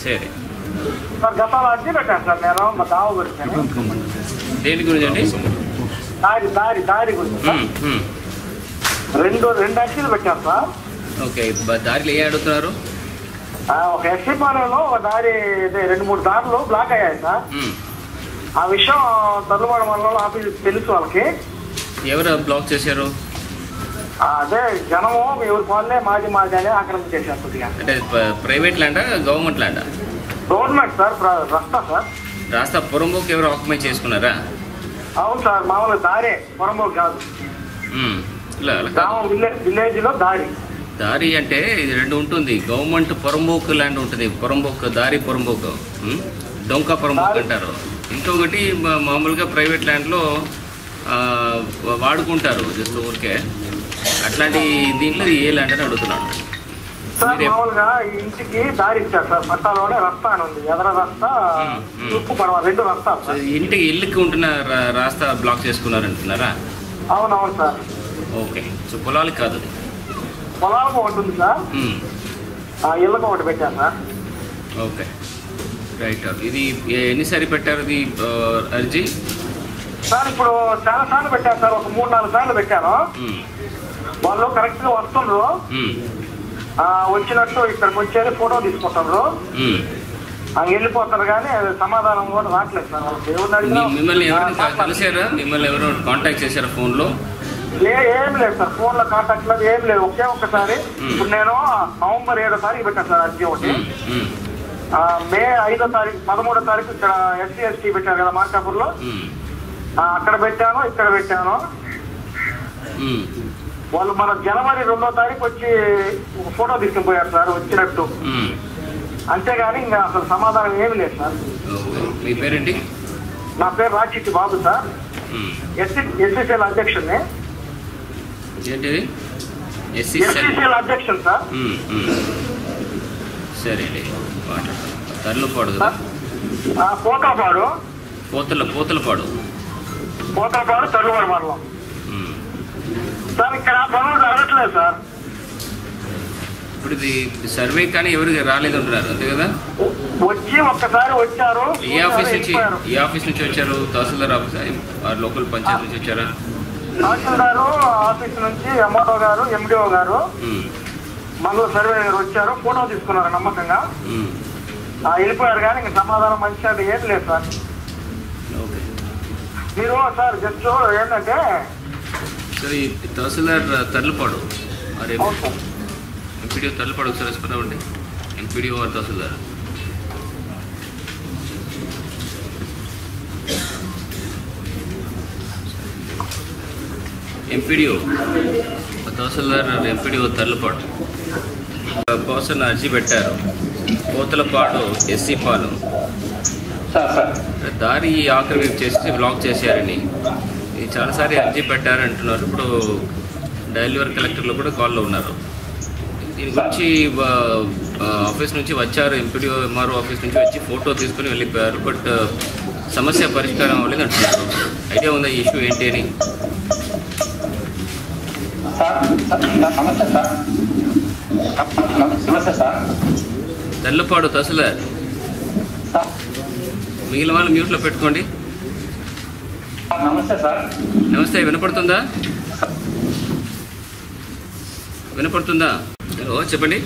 సరే సార్ గతంలో అర్జీ పెట్టాను సార్ నేను మా దావ గురించి దేని గురించి అండి దారి దారి దారి గురించి సార్. ఉమ్, ఉమ్. రెండు రెండు అర్జీలు పెట్టాను సార్ ఓకే బ- దారిలో ఏ అడుగుతున్నారు ఆ, ఒక ఎస్సీ పాలెంలో ఒక దారి ఇదే రెండు మూడు దారులు బ్లాక్ అయ్యాయి సార్ ఉమ్. ఆ విషయం తల్లువాడ మండలంలో ఆఫీస్ తెలుసు వాళ్ళకి ఎవరు బ్లాక్ చేశారు ఆ, అదే జనము మీ ఊరి వాళ్ళే మాది మాది అని ఆక్రమించేశారు కొద్దిగా అంటే ప- ప్రైవేట్ ల్యాండా గవర్నమెంట్ ల్యాండా గవర్నమెంట్ సార్ ప్ర- రస్తా సార్ రాస్తా పురంబోకి ఎవరు ఆక్యుపై చేసుకున్నారా అవును సార్ మామూలుగా దారే పొరంబోకు కాదు ఉమ్. ఇలా అలా కాదు. గ్రామం విలేజ్ విలేజ్ లో దారి దారి అంటే ఇది రెండు ఉంటుంది గవర్నమెంట్ పొరంబోకు ల్యాండ్ ఉంటుంది పొరంబోకు దారి పొరంబోకు ఉమ్? డొంక పొరంబోకు అంటారు ఇంకొకటి మా- మామూలుగా ప్రైవేట్ ల్యాండ్లో ఆ, వాడుకుంటారు జస్ట్ ఊరికే అట్లాంటి దీంట్లో ఏ ల్యాండ్ అని అడుగుతున్నాను సార్ మీరే- మామూలుగా ఈ ఇంటికి దారి ఇచ్చారు సార్ పట్టాలోనే రస్తా అని ఉంది ఎదర రస్తా మ్మ్, మ్మ్. తూర్పు పడవ రెండు రస్తా సో సార్ ఇంటికి ఇల్లుకి ఉంటున్న రా- రాస్తా బ్లాక్ చేసుకున్నారంటున్నారా అవునవును సార్ ఓకే సో పొలాలకు కాదు అది. పొలాలకు ఒకటి ఉంది సార్ ఉమ్. ఆ ఇళ్ళకు ఒకటి పెట్టాను సార్ ఓకే రైట్ ఇది ఏ- ఎన్నిసారి పెట్టారు ఇది ఆ, అర్జీ సార్ ఇప్పుడు చాలా సార్లు పెట్టాను సార్ ఒక మూడు నాలుగు సార్లు పెట్టాను ఉమ్. వాళ్ళు కరెక్ట్ గా వస్తుండ్రు ఉమ్. ఆ, వచ్చినట్టు ఇక్కడికి వచ్చేది ఫోటో తీసుకుంటారు ఉమ్. ఆ, వెళ్ళిపోతారు కానీ అది సమాధానం కూడా రావట్లేదు సార్ వాళ్ళకి ఎవరిని అడిగినా, మీ- మిమ్మల్ని ఎవరైనా ఆ, క- కలిసారా మిమ్మల్ని ఎవరో కాంటాక్ట్ చేశారా ఫోన్లో ఏ ఏం లేదు సార్ ఫోన్ లో కాంటాక్ట్ లేదు ఏం లేదు ఒకే ఒక్కసారి మ్మ్. ఇప్పుడు నేను నవంబర్ ఏడో తారీఖు పెట్టాను సార్ అర్జీ ఒకటి ఉమ్. ఉమ్. ఆ, మే ఐదో తారీఖు పదమూడో తారీఖు ఇక్కడ ఎస్సీ ఎస్టీ పెట్టారు కదా మార్కాపూర్లో ఉమ్. ఆ, అక్కడ పెట్టాను ఇక్కడ పెట్టాను ఉమ్. వాళ్ళు మన జనవరి రెండో తారీఖు వచ్చి ఒక ఫోటో తీసుకుని పోయారు సార్ వచ్చినట్టు ఉమ్. అంతేగాని ఇంకా అసలు సమాధానం ఏమీ లేదు సార్ ఓకే. మీ పేరేంటి నా పేరు రాచిట్టి బాబు సార్ ఉమ్. ఎస్సీ ఎస్సీసీఎల్ అధ్యక్షుడిని ఏంటిది ఎస్సీ ఎస్సీసీఎల్ అధ్యక్షుడు సార్ సరే అండి మాట్లాడతాను తర్లుపాడు కదా ఆ, పోతాపాడు పోతల పోతలపాడు పోతాపాడు తల్లువాడు మండలం ఉమ్. సార్ ఇక్కడ పనులు జరగట్లేదు సార్ ఇప్పుడు ఇది సర్వే కానీ ఎవరికి రాలేదు అంటున్నారు అంతే కదా వచ్చి ఒక్కసారి వచ్చారు ఏ ఆఫీస్ నుంచి వెళ్ళిపోయారు. ఏ ఆఫీస్ నుంచి వచ్చారు తహసీల్దార్ ఆఫీస్ లోకల్ పంచాయతీ నుంచి వచ్చారా తహసీల్దారు ఆఫీస్ నుంచి ఎంఆర్ఓ గారు ఎండిఓ గారు ఉమ్. మంగళ సర్వే గారు వచ్చారు ఫోటో తీసుకున్నారు నమ్మకంగా ఉమ్. ఆ, వెళ్ళిపోయారు కానీ ఇంకా సమాధానం మంచిగా ఏం లేదు సార్ ఓకే మీరు సార్ జస్ట్ ఏంటంటే సరే ఈ తహసీల్దార్ తర్లుపాడు మరి అవును సార్ ఎంపీడీఓ తర్లుపాడు ఒకసారి వేసుకున్నామండి ఎంపీడీఓ వారు తహసీల్దార్ ఎంపీడీఓ తహసీల్దార్ ఎంపీడీఓ తర్లుపాడు కోసం అర్జీ పెట్టారు Kothalapadu SC Palem sir sir దారి ఆక్రమింపు చేసి బ్లాక్ చేశారని ఇది చాలాసారి అర్జీ పెట్టారు అంటున్నారు ఇప్పుడు డెలివరీ కలెక్టర్లు కూడా కాల్లో ఉన్నారు దీని గురించి ఆ, ఆ, ఆఫీస్ నుంచి వచ్చారు ఎంపీడీఓ ఎంఆర్ఓ ఆఫీస్ నుంచి వచ్చి ఫోటో తీసుకుని వెళ్ళిపోయారు బట్ ఆ, సమస్య పరిష్కారం అవ్వలేదు అంటున్నారు ఐడియా ఉందా ఈ ఇష్యూ ఏంటి అని సార్ సార్ సార్, నమస్తే సార్ నమస్తే సార్ తెల్లపాడు తహసీల్దార్ సార్ మిగిలిన వాళ్ళు మ్యూట్లో పెట్టుకోండి సార్, నమస్తే సార్ నమస్తే వినపడుతుందా వినపడుతుందా హలో చెప్పండి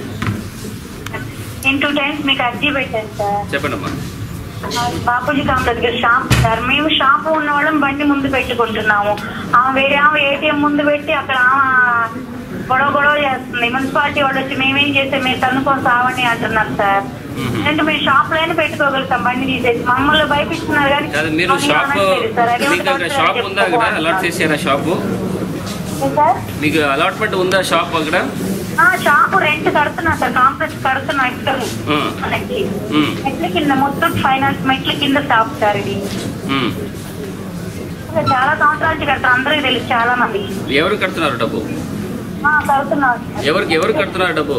నేను టూ టైమ్స్ మీకు అర్జీ పెట్టాను సార్ చెప్పండి అమ్మా బాపూజీ కాంప్లెక్స్ దగ్గర షాప్ సార్ మేము షాప్ ఉన్న వాళ్ళం బండి ముందు పెట్టుకుంటున్నాము ఆమె వేరే ఆమె ఏటీఎం ముందు పెట్టి అక్కడ ఆమె గొడవ గొడవ చేస్తుంది మున్సిపాలిటీ వాళ్ళు వచ్చి మేమేం చేస్తే మీరు తన్నుకొని సావని అంటున్నారు సార్ మ్మ్. అంటే మేము షాప్ లోనే పెట్టుకోగలుగుతాం బండి తీసేసి మమ్మల్ని భయపిస్తున్నారు కానీ కాదు మీరు మమ్మల్ని షాప్ అనట్లేదు సార్. అదే మీకు అక్కడ ఒకటి షాప్ ఉందా అక్కడ చెప్పుకోవాలి అలాట్ సార్. చేశారా షాపు సార్ మీకు అలాట్మెంట్ ఉందా షాప్ అక్కడ ఆ, షాపు రెంట్ కడుతున్నా సార్ కాంప్లెక్స్ కడుతున్నా ఇక్కడ మ్మ్. మనకి మ్మ్. మెట్ల కింద మొత్తం ఫైనాన్స్ మెట్ల కింద షాప్ సార్ ఇది మ్మ్. చాలా సంవత్సరాల నుంచి కడతారు అందరికీ తెలుసు చాలా మంది ఎవరు కడుతున్నారు డబ్బు ఆ, కడుతున్నారు ఎవరికి ఎవరు కడుతున్నారు డబ్బు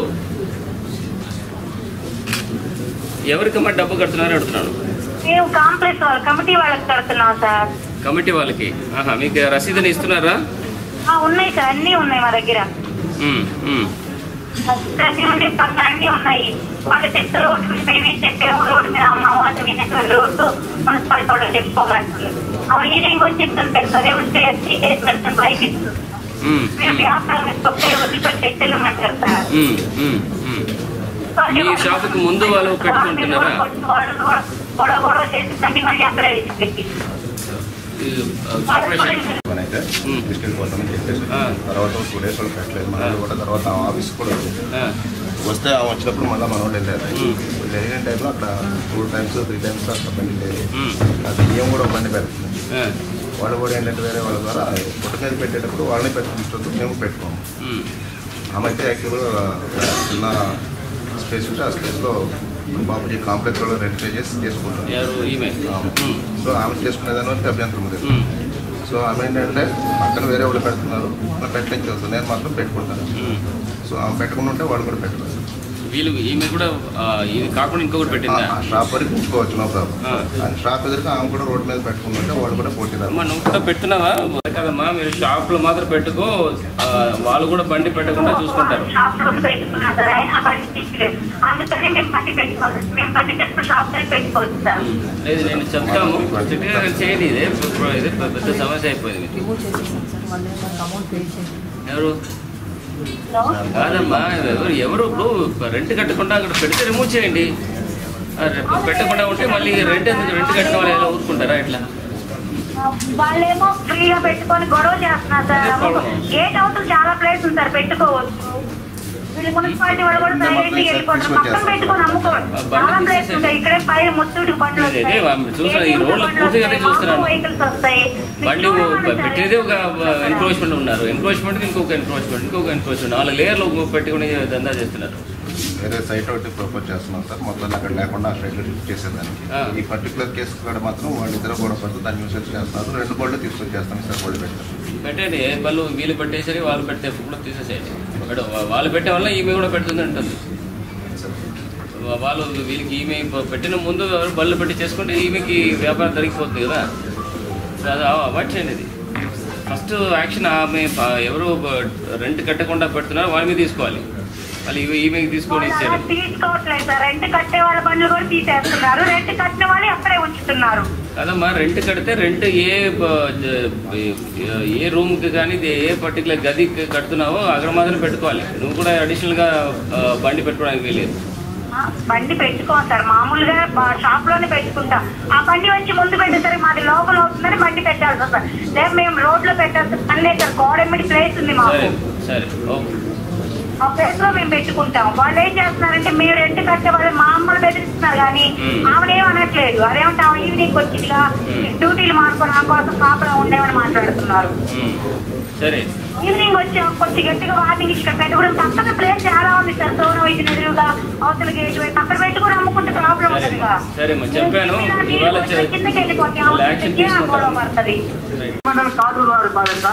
ఎవరికమ్మా డబ్బు కడుతున్నారు అడుగుతున్నాను మేము కాంప్లెక్స్ వాళ్ళ కమిటీ వాళ్ళకి కడుతున్నాం సార్ కమిటీ వాళ్ళకి ఆహా మీకు రసీదుని ఇస్తున్నారా ఆ, ఉన్నాయి సార్ అన్నీ ఉన్నాయి మా దగ్గర మ్మ్. మ్మ్. ప్రతి పనులు అన్నీ ఉన్నాయి వాళ్ళు చెత్త రోడ్డు మేమే చెప్పాము రోడ్డు మీద అమ్మ వాళ్ళు వినే రోడ్డు మున్సిపాలిటీ వాళ్ళు చెప్పుకోగలుగుతారు అవి ఈవినింగ్ వచ్చి చెప్తుంటారు సరే ఉంటే త్రీ డేస్ పెడతాం బైక్ ఇస్తుంది ఉమ్, మేము వ్యాపారం పెట్టుకుంటే వదిలిపెట్టి చెల్లుమంటారు సార్ ఉమ్, ఉమ్, ఉమ్. మీ షాపుకి ముందు వాళ్ళు పెట్టుకుంటున్నారా? గొడవ గొడవ చేసి మళ్ళీ మళ్ళీ అక్కడ పెట్టి ఈ, ఆ, కార్పొరేషన్ అయితే మ్మ్. తీసుకెళ్ళిపోతామని చెప్పేసి ఆ. తర్వాత టూ డేస్ వాళ్ళు పెట్టలేదు మన వాళ్ళు కూడా తర్వాత ఆ ఆఫీస్ కూడా వచ్చింది. ఆ, వస్తే ఆ వచ్చినప్పుడు మళ్ళీ మన వాళ్ళు వెళ్ళారు మ్మ్. వీళ్ళు వెళ్ళిన టైంలో అక్కడ టూ టైమ్స్ త్రీ టైమ్స్ అక్కడ బండి లేదు ఉమ్, అది బియ్యం కూడా ఒక బండి పెడుతుంది ఆ, వాళ్ళు కూడా ఏంటంటే వేరే వాళ్ళ ద్వారా పుట్ట మీద పెట్టేటప్పుడు వాళ్ళని పెట్టుకుంటుంది మేము పెట్టుకోము ఉమ్, ఆమె అయితే యాక్చువల్గా చిన్న స్పేస్ ఉంటే ఆ స్పేస్లో బాబుజీ కాంప్లెక్స్ లో రెంట్ చేసి చేసుకుంటాం ఎవరు ఈమె ఆమె. ఉమ్, సో ఆమె చేసుకునేదాని వరకు అభ్యంతరం ఉంది ఉమ్, సో ఆమె ఏంటంటే పక్కన వేరే వాళ్ళు పెడుతున్నారు నేను పెట్టడానికి వస్తుంది నేను మాత్రం పెట్టుకుంటాను ఉమ్. సో ఆమె పెట్టుకుని ఉంటే వాళ్ళు కూడా పెట్టుకోవచ్చు వీళ్ళు ఈమె కూడా ఆ, ఇది కాకుండా ఇంకొకటి పెట్టిందా ఆ షాప్ వరకు ఉంచుకోవచ్చు నో ప్రాబ్లం ఆ. ఆ షాప్ ఎదురుగా ఆమె కూడా రోడ్ మీద పెట్టుకుని ఉంటే వాళ్ళు కూడా పోటీ రాదు అమ్మా నువ్వు కూడా పెడుతున్నావా కదమ్మా మీరు షాప్లో మాత్రం పెట్టుకో ఆ, వాళ్ళు కూడా బండి పెట్టకుండా చూసుకుంటారు షాప్లో పెట్టుకున్నా సరే అయినా బండి తీసుకోలేదు అందుకని మేము బండి పెట్టుకోవాలి మేము బండి పెట్టుకుని షాప్ దగ్గర పెట్టుకోవచ్చు సార్ లేదు నేను చెప్తాము చిట్టిగా చేయండి ఇదే ఇప్పుడు ఇదే పెద్ద సమస్య అయిపోయింది మీకు రిమూవ్ చేసేసాం సార్ మళ్ళీ మనకు అమౌంట్ పే చేయండి ఎవరు కాదమ్మా ఎవరు ఎవరు ఇప్పుడు రెంట్ కట్టకుండా అక్కడ పెడితే రిమూవ్ చేయండి ఆ, రేపు పెట్టకుండా ఉంటే మళ్ళీ రెంట్ ఎందుకు రెంట్ కట్టిన వాళ్ళు ఎలా ఊరుకుంటారా ఇట్లా వాళ్ళేమో ఫ్రీగా పెట్టుకొని గొడవ చేస్తున్నారు సార్ అదే problem. గేట్ అవుతుంది చాలా ప్లేస్ ఉంది సార్ పెట్టుకోవచ్చు వీళ్ళు మున్సిపాలిటీ వాళ్ళు కూడా సైలెంట్ వెళ్ళిపోతారు పక్కన పెట్టుకొని అమ్ముకోవాలి చాలా ప్లేస్ ఉంటాయి ఇక్కడే పై ముత్తూటి బండ్లు ఇదే, వస్తాయి ఇదే, చూస్తున్నా, ఈ రోడ్లో పూర్తిగా అదే చూస్తున్నాను. వెహికల్స్ వస్తాయి బండి పెట్టేదే ఒక ఎన్క్రోచ్మెంట్ ఉన్నారు ఎన్క్రోచ్మెంట్ ఇంకొక ఎన్క్రోచ్మెంట్ ఇంకొక ఎన్క్రోచ్మెంట్ నాలుగు లేయర్లు పెట్టుకుని దందా చేస్తున్నారు వేరే సైట్ ఒకటి ప్రపోజ్ చేస్తున్నాం సార్ మొత్తం అక్కడ లేకుండా ఆ సైట్లో షిఫ్ట్ చేసేదానికి ఆ. ఈ పర్టికులర్ కేసు కూడా మాత్రం వాళ్ళిద్దరు కూడా పడుతూ దాన్ని యూసెస్ చేస్తున్నారు రెండు బళ్ళు తీసుకొని చేస్తాం సార్ బళ్ళు పెట్టారు పెట్టండి ఏ బళ్ళు వీళ్ళు పెట్టేసరి వాళ్ళు పెడితే కూడా తీసేసేయండి పెట్ట- వాళ్ళు పెట్టే వల్ల ఈమె కూడా పెడుతుంది అంటుంది వా- వాళ్ళు వీళ్ళకి ఈమె ప- పెట్టిన ముందు ఎవరు బళ్ళు పెట్టి చేసుకుంటే ఈమెకి వ్యాపారం జరిగిపోతుంది కదా సో అది అవాయిడ్ చేయండి ఇది ఫస్ట్ యాక్షన్ ఆమె ప- ఎవరు రెంట్ కట్టకుండా పెడుతున్నారో వాళ్ళ మీద తీసుకోవాలి మళ్ళీ ఈమె ఈమెకి తీసుకొని వాళ్ళు ఇచ్చారు అలా తీసుకోవట్లేదు సార్ రెంట్ కట్టే వాళ్ళ బండ్లు కూడా తీసేస్తున్నారు రెంట్ కట్టిన వాళ్ళు అక్కడే ఉంచుతున్నారు కదమ్మా రెంట్ కడితే రెంట్ ఏ బ- జ- ఏ రూమ్కి కానీ ఏ పర్టికులర్ గదికి కడుతున్నావో అక్కడ మాత్రం పెట్టుకోవాలి నువ్వు కూడా అడిషనల్గా బండి పెట్టుకోవడానికి వెళ్ళేది ఆ, బండి పెట్టుకోం సార్ మామూలుగా బ- షాప్ లోనే పెట్టుకుంటాం ఆ బండి వచ్చి ముందు పెట్టేసరికి మాది లోపల అవుతుందని బండి పెట్టాల్సి వస్తుంది లేదు మేము రోడ్ లో పెట్టాల్సిన పని లేదు సార్ గోడెమ్మడి ప్లేస్ ఉంది మాకు సరే సరే ఓకే ఆ ప్లేస్ లో మేము పెట్టుకుంటాం వాళ్ళు ఏం చేస్తున్నారంటే మీరు రెంట్ కట్టే వాళ్ళు మా అమ్మలు బెదిరిస్తున్నారు కానీ మ్మ్. ఆమెనేం అనట్లేదు అదేమంటే ఆమె ఈవినింగ్ వచ్చిందిగా మ్మ్. డ్యూటీలు మానుకొని ఆ కోసం కాపులో ఉండేవని మాట్లాడుతున్నారు ఉమ్. సరే ఈవినింగ్ వచ్చి కొంచెం గట్టిగా వార్నింగ్ ఇక్కడ పెట్టుకోవడం పక్కన ప్లేస్ చాలా ఉంది సార్ సోన వైద్య ఎదురుగా అవతల గేట్ వైపు అక్కడ పెట్టుకుని అమ్ముకుంటే ప్రాబ్లం సరే ఉండదుగా సరే మరి చెప్పాను ఇవాళ చె- కిందకి వెళ్ళిపోతే వాళ్ళు యాక్షన్ తీసుకుంటారు పడుతుంది రైట్. మండలం కాటూరు వారి బాధ్యత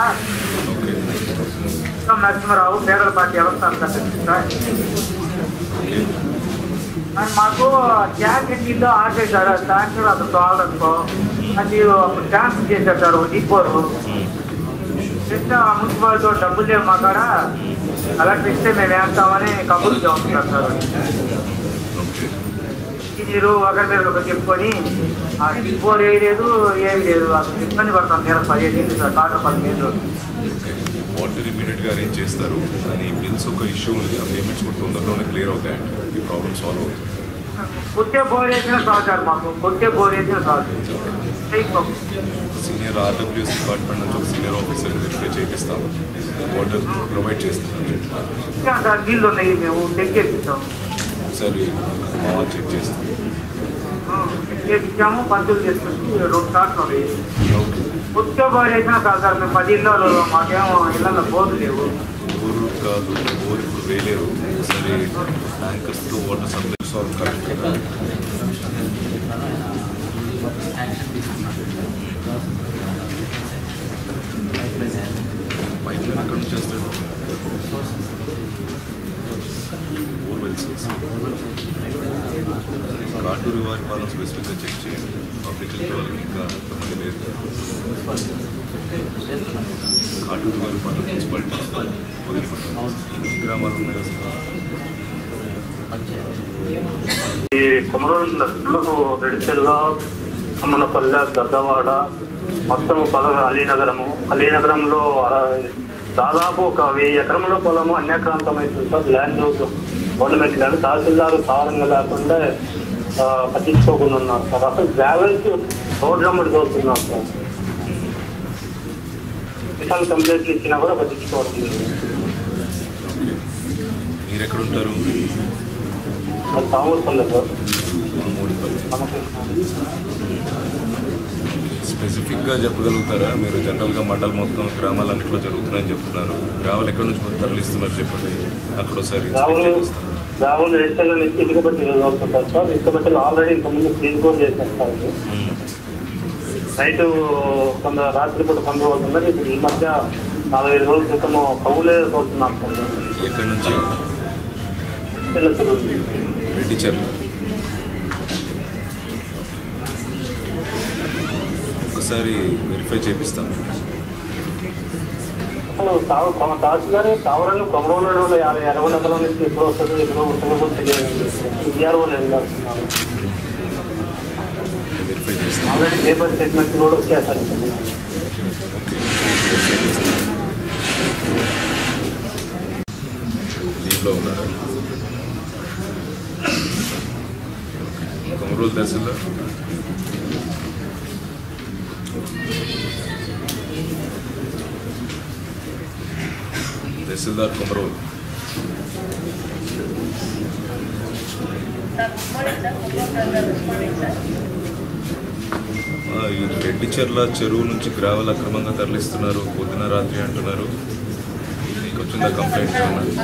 నరసింహరావు పేదల పార్టీ వ్యవస్థాపక అధ్యక్షుడు సార్ మరి మాకు ట్యాంక్ ఇంటిలో ఆపేశారు ఆ ట్యాంకర్ అతను తోలడంతో అది అప్పుడు క్యాన్సిల్ చేశారు సార్ డిపోరు ఇస్తే ఆ మున్సిపాలిటీ డబ్బులు లేవు మా కాడ అలా ఇస్తే మేము వేస్తామని కబుర్లు చెబుతున్నారు సార్ మీరు ఒకరి మీద ఒకరు చెప్పుకొని ఆ డిపోర్ వేయలేదు ఏమి లేదు అసలు ఇబ్బంది పడతాం నేను పదిహేను ఏళ్ళు సార్ కాటూరు పదిహేను రోజులు వాటర్ ఇమీడియట్గా అరేంజ్ చేస్తారు కానీ బిల్స్ ఒక ఇష్యూ ఉంది ఆ పేమెంట్స్ కూడా తొందరలోనే క్లియర్ అవుతాయి ఈ ప్రాబ్లమ్ సాల్వ్ అవుతుంది కొట్టే బోర్ వేసిన చాలు సార్ మాకు కొట్టే బోర్ వేసిన చాలు చేయకపో. సీనియర్ ఆర్డబ్ల్యూఎస్ డిపార్ట్మెంట్ నుంచి ఒక సీనియర్ ఆఫీసర్ వెరిఫై చేపిస్తాం వాటర్ ప్రొవైడ్ చేస్తాం ఇంకా సార్ నీళ్ళు ఉన్నాయి మేము చెక్ చేపిస్తాం ఒకసారి మా వాళ్ళు చెక్ చేస్తాం చెక్ చేపించాము పంతులు చేసుకొచ్చి రెండు సార్లు ఉన్నాయి ఓకే కొట్టే బోర్ వేసిన చాలు సార్ మేము పది ఇళ్ళు మాకేమో ఇళ్ళల్లో బోర్లు లేవు ఊరు కాదు ఊరు ఇప్పుడు వేయలేరు ఒకసారి ట్యాంకర్స్తో water supply solve correct pipe line ఎక్కడ నుంచి చేస్తాడు ఊరు వెల్స్ కాటూరు వారి పాలన స్పెసిఫిక్గా చెక్ చేయండి పబ్లిక్ హెల్త్ వాళ్ళకి ఇంకా కొంతమంది లేదు కాటూరు వారి పాలన మున్సిపాలిటీ వదిలిపెట్టాలి గ్రామాలు ఉన్నాయి కదా ఈ కుమరంలో రెడిచెల్గా అమ్మనపల్లె గద్దవాడ మొత్తం పొలం అలీనగరము అలీనగరంలో అర- దాదాపు ఒక వెయ్యి ఎకరంలో పొలము అన్యాక్రాంతమైంది sir land government land tahsildar సారంగా లేకుండా ఆ, పట్టించుకోకుండా ఉన్నారు సార్ అసలు గ్రావెల్స్ రోడ్ రమ్మడి దోస్తున్నారు సార్ కిసాన్ కంప్లైంట్లు ఇచ్చినా కూడా పట్టించుకోవడం లేదు మీరు ఎక్కడ ఉంటారు అది తామూర్పల్లె సార్ మూడుపల్లి మనకు స్పెసిఫిక్గా చెప్పగలుగుతారా మీరు జనరల్గా మండలం మొత్తం గ్రామాలన్నింటిలో జరుగుతున్నాయని చెప్తున్నారు గ్రామాలు ఎక్కడి నుంచి తరలిస్తున్నారు చెప్పండి అక్కడ ఒకసారి ఇన్స్పెక్ట్ రావులు చేపిస్తాను రావులు రిజిస్టర్ నుంచి ఇటుకబట్టి అవుతుంటారు సార్ ఇటుకబట్టలు ఆల్రెడీ ఇంతకుముందు క్లీన్ కూడా చేశారు సార్ ఇది. నైట్ కొంత రాత్రి పూట పండుగ అవుతుందని ఇప్పుడు ఈ మధ్య నాలుగైదు రోజుల క్రితం కవులే పోతున్నాం సార్ ఎక్కడి నుంచి పిల్ల చెరువు రెడ్డి చెర్ల ఒకసారి వెరిఫై చేపిస్తాను తావు తహసీల్దార్ కావాలని కొమరంలో యాభై అరవై నెలల నుంచి ఎప్పుడు వస్తుంది ఎప్పుడు వస్తుందో తెలియదు విఆర్ఓ వెళ్ళాల్సినారు వెరిఫై చేస్తాను ఆల్రెడీ పేపర్ స్టేట్మెంట్ కూడా వచ్చేసారు దీంట్లో ఉన్నారా కొమరూలు తహసీల్దార్ తహసీల్దార్ కొమరూలు ఆ, ఈ రెడ్డిచెర్ల చెరువు నుంచి గ్రావెల్ అక్రమంగా తరలిస్తున్నారు పొద్దున రాత్రి అంటున్నారు మీకు వచ్చిందా కంప్లైంట్ ఏమన్నా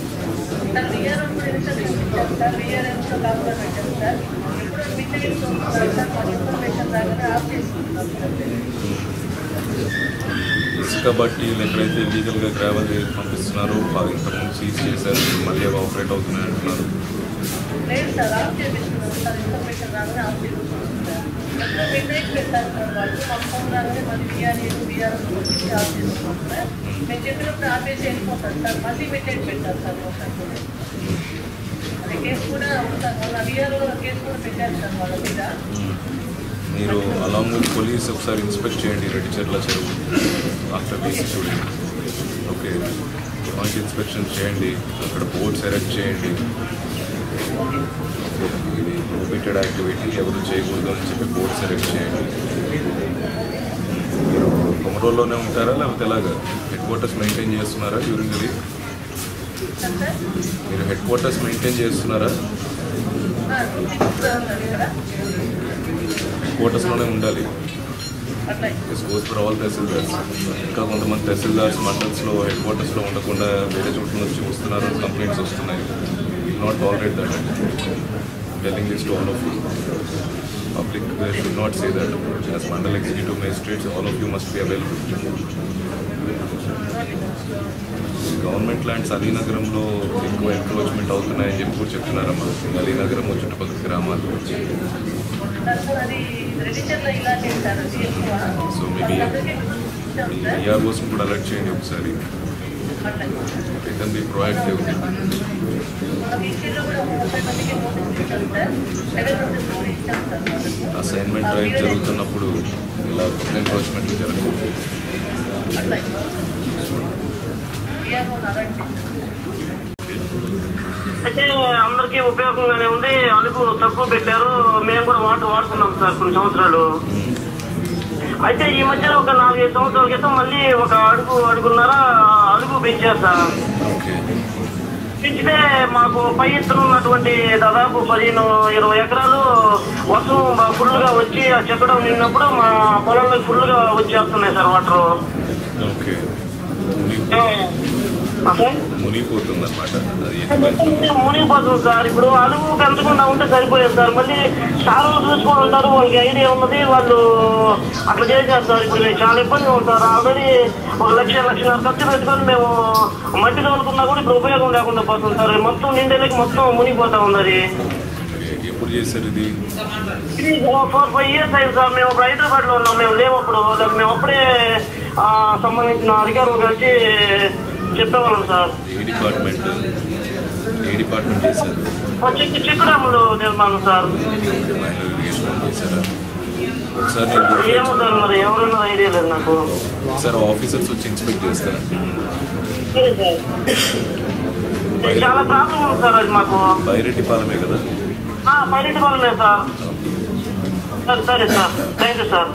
ఇసుక బట్టీలు ఎక్కడైతే ఇల్లీగల్గా గ్రావెల్ పంపిస్తున్నారో అవి ఇంతకుముందు సీజ్ చేశారు ఇప్పుడు మళ్ళీ అవి ఆపరేట్ అవుతున్నాయి అంటున్నారు లేదు సార్ ఆఫ్ చేపిస్తున్నాం సార్ ఇన్ఫర్మేషన్ రాగానే ఆఫ్ చేపిస్తున్నాం సార్ ఎప్పుడు మిడ్నైట్ పెట్టారు సార్ వాళ్ళు మాకు ఫోన్ రాగానే మళ్ళీ బీఆర్ఏ బీఆర్ఎస్ వచ్చి ఆఫ్ చేస్తున్నాం సార్ మేము చెప్పినప్పుడు ఆపేసి వెళ్ళిపోతారు సార్ మళ్ళీ మిడ్నైట్ పెట్టారు సార్ మొత్తం కూడా అది కేసు కూడా ఉంటారు వాళ్ళ బీఆర్ఓ కేసు కూడా పెట్టారు సార్ వాళ్ళ మీద మీరు అలాంగ్ విత్ పోలీస్ ఒకసారి ఇన్స్పెక్ట్ చేయండి రెడ్డిచెర్ల చెరువు after BC student okay joint inspection చేయండి అక్కడ బోర్డ్స్ ఎరెక్ట్ చేయండి ఇది ప్రొహిబిటెడ్ యాక్టివిటీ ఎవరు చేయకూడదు అని చెప్పి బోర్డ్స్ ఎరెక్ట్ చేయండి మీరు కొమరోల్లోనే ఉంటారా లేకపోతే ఎలాగా హెడ్ క్వార్టర్స్ మెయింటైన్ చేస్తున్నారా డ్యూరింగ్ ది సార్ సార్ మీరు హెడ్ క్వార్టర్స్ మెయింటైన్ చేస్తున్నారా ఇక్కడ క్వార్టర్స్లోనే ఉండాలి అట్లా this goes for all tahsildars ఇంకా కొంతమంది తహసీల్దార్స్ మండల్స్లో హెడ్ క్వార్టర్స్లో ఉండకుండా వేరే చోట్ల నుంచి వస్తున్నారు కంప్లైంట్స్ వస్తున్నాయి not tolerate that telling this to all of you public should not say that as mandal executive magistrates all of you must be available government lands అలీనగరంలో ఎక్కువ ఎంక్రోచ్మెంట్ అవుతున్నాయని చెప్పి కూడా చెప్తున్నారమ్మా అలీనగరం చుట్టుపక్కల గ్రామాలు సార్ అది రెజిస్టర్లో ఇలా చేశారు అది ఎక్కువ సో మేబీ అందరికీ ఇచ్చాం సార్ ఈఆర్ఓస్ని కూడా అలర్ట్ చేయండి ఒకసారి అట్లా రిటర్న్ బి ప్రొయాక్టివ్ మనకి ఇష్యూలో కూడా ముప్పై మందికి నోటీస్ ఇచ్చాం సార్ సెవెన్ నోటీస్ కూడా ఇచ్చాం సార్ వాళ్ళకి. అసైన్మెంట్ డ్రైవ్ జరుగుతున్నప్పుడు ఇలా ఎంక్రోచ్మెంట్లు జరగదు అట్లా ఇయర్ అలర్ట్ చేశాం అయితే అందరికీ ఉపయోగంగానే ఉంది అలుగు తక్కువ పెట్టారు మేము కూడా వాటర్ వాడుతున్నాం సార్ కొన్ని సంవత్సరాలు అయితే ఈ మధ్యన ఒక నాలుగైదు సంవత్సరాల క్రితం మళ్ళీ ఒక అడుగు అడుగున్నర అడుగు పెంచారు సార్ ఓకే పెంచితే మాకు పై ఎత్తున ఉన్నటువంటి దాదాపు పదిహేను ఇరవై ఎకరాలు వర్షం బాగా ఫుల్గా వచ్చి ఆ చెక్కడం నిన్నప్పుడు మా పొలంలో ఫుల్గా వచ్చేస్తున్నాయి సార్ వాటర్ ఓకే సార్ మునిగిపోతుంది అనమాట అది ఎక్కువ మునిగిపోతుంది సార్ ఇప్పుడు అలుగు పెంచకుండా ఉంటే సరిపోయేది సార్ మళ్ళీ చాలా చూసుకొని ఉంటారు వాళ్ళకి ఐడియా ఉన్నది వాళ్ళు అట్లా చేశారు సార్ ఇప్పుడు మేము చాలా ఇబ్బంది ఉంది సార్ ఆల్రెడీ ఒక లక్ష లక్షన్నర ఖర్చు పెట్టుకొని మేము మట్టి తోలుకున్నా కూడా ఇప్పుడు ఉపయోగం లేకుండా పోతుంది సార్ మొత్తం నిండేలకి మొత్తం మునిగిపోతా ఉన్నది ఎ- ఎప్పుడు చేశారు ఇది ఇది ఫోర్ ఫైవ్ ఇయర్స్ అయింది సార్ మేము ఇప్పుడు హైదరాబాద్లో ఉన్నాం మేము లేము అప్పుడు మేము అప్పుడే ఆ, సంబంధించిన అధికారులు కలిసి చెప్పేవాళ్ళం సార్ ఏ డిపార్ట్మెంట్ ఏ డిపార్ట్మెంట్ చేశారు చెక్ చెక్కురాములు నిర్మాణం సార్ మైనర్ ఇరిగేషన్ చేశారా ఒకసారి నేను ఏమో సార్ మరి ఎవరన్నా ఐడియా లేదు నాకు ఒకసారి ఆఫీసర్స్ వచ్చి ఇన్స్పెక్ట్ చేస్తారా సరే సార్ ఇది చాలా ప్రాబ్లం ఉంది సార్ అది మాకు బైరెడ్డిపాలెమే కదా పైరెంట్ వాళ్ళమే సార్ సరే సరే సార్ థ్యాంక్ యూ సార్